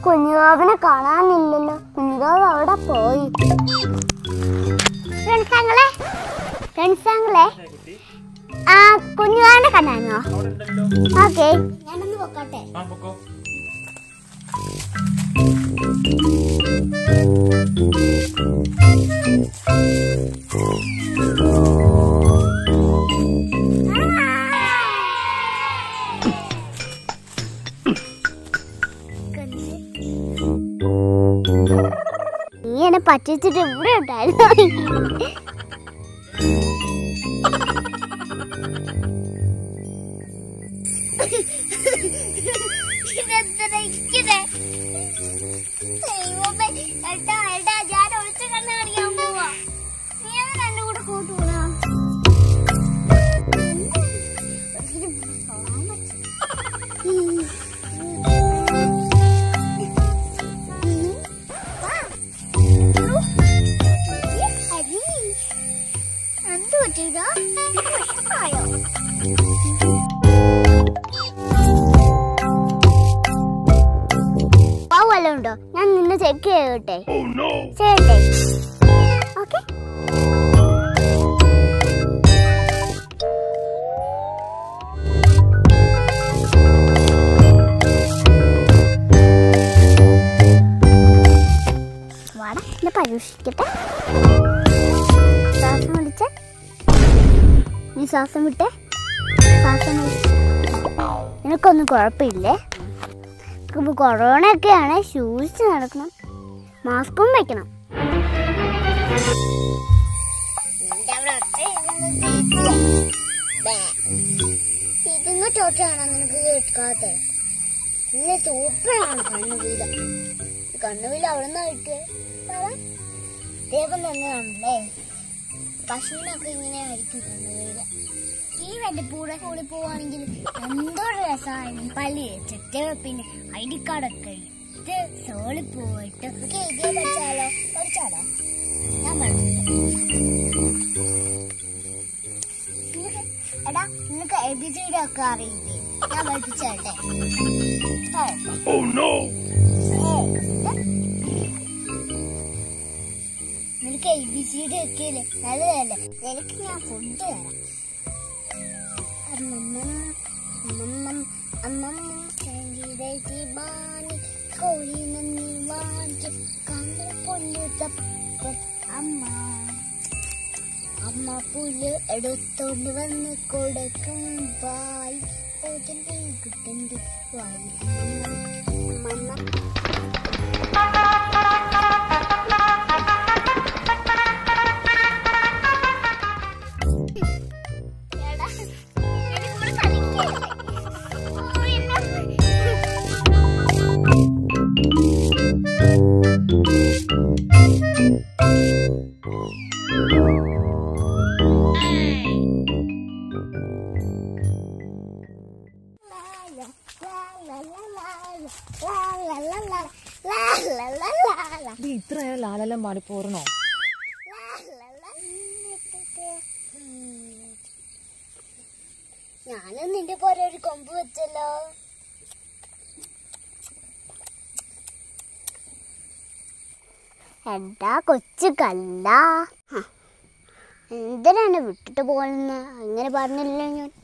കുഞ്ഞുവാവിനെ കാണാനില്ലല്ലോ കുഞ്ഞുവാവ് അവിടെ പോയി ഫ്രണ്ട്സാങ്ങളെ ഫ്രണ്ട്സാങ്ങളെ ആ കുഞ്ഞുവാവിനെ കാണാനോ ഓക്കെ ഞാനൊന്ന് പൊക്കോട്ടെ നീ എന്നെ പറ്റിച്ചിട്ട് ഇവിടെ ഉണ്ടായിരുന്നു ഇതെന്തിനാ ഇങ്ങനെ? ദൈവമേ, ഏട്ടാ, ഏട്ടാ, ഞാൻ ഒളിച്ച കണ്ണ് കാണിക്കാൻ പോവാ. നീ എങ്ങനെ എന്റെ കൂടെ കൂട്ടുകൂടാ? ഒരിക്കലും പോകാൻ പറ്റില്ല. ഉം. ഉം. വാ. ഉ. ഈ അരി. എന്ത് പറ്റിയതാ വിഷമായോ പാവ് വല്ലതും ഉണ്ടോ ഞാൻ നിന്നെ ചെക്ക് ചെയ്യട്ടെ ചെയ്യട്ടെ ഓക്കെ വാടാ എന്നെ പരീക്ഷിക്കട്ടെ ശ്വാസം വിളിച്ചേ നീ ശ്വാസം വിട്ടേ ശ്വാസം വിളിച്ചേ നിനക്കൊന്നും കുഴപ്പമില്ലേ ഇപ്പൊ കൊറോണ ഒക്കെയാണ് സൂക്ഷിച്ച് നടക്കണം മാസ്കും വെക്കണം ഇതിങ്ങ ചോട്ടാണ് നിനക്ക് കേൾക്കാത്തെ ഇന്ന് സൂപ്പറാണ് കണ്ണുവീല കണ്ണുവീല അവിടെ നിന്ന് കിട്ടിയേ ദൈവം തന്നെയാണല്ലേ പശുവിനൊക്കെ ഇങ്ങനെ ആയിരിക്കും കണ്ണുവീല ഈ വെള്ളപ്പൂടെ കൂടി പോവാണെങ്കിൽ എന്തോ രസമാണ് പള്ളി വെച്ചിട്ട് പിന്നെ ഐ ഡി കാർഡൊക്കെ ഇട്ട് സോളിൽ പോയിട്ട് നമുക്ക് എഴുതിയ പഠിച്ചാലോ പഠിച്ചാലോ ഞാൻ പറഞ്ഞു എടാ നിനക്ക് എ ബി സിയുടെ ഒക്കെ അറിയില്ലേ ഞാൻ പഠിപ്പിച്ചേട്ടെ നിനക്ക് എ ബി സിയുടെ ഒക്കെ ഇല്ലേ നല്ലതല്ലേ നിനക്ക് ഞാൻ ഫുഡ് തരാം അമ്മമ്മ അമ്മമ്മ അമ്മമ്മ ചങ്കിടേക്ക് ബാണി കോഴി നന്ദി വാങ്ങി കണ്ണിൽ പുല്ല് തപ്പൻ അമ്മ അമ്മ പുല്ല് എടുത്തോണ്ട് വന്ന് കൊടുക്കും വായി പോത്തിന്റെ കുട്ടന്റെ വായി അമ്മമ്മ എടാ, എന്നെ കൂടെ കളിക്കല്ലേ? ഓ, എന്നെ- ഇത് ഇത്രയോ ലാലെല്ലാം പാടി പോരണോ ഞാനും നിന്റെ പോലെ ഒരു കൊമ്പ് വെച്ചല്ലോ എന്താ കൊച്ചു കല്ല ഹ, എന്തിനാണ് വിട്ടിട്ട് പോകുന്ന അങ്ങനെ പറഞ്ഞില്ല ഞാൻ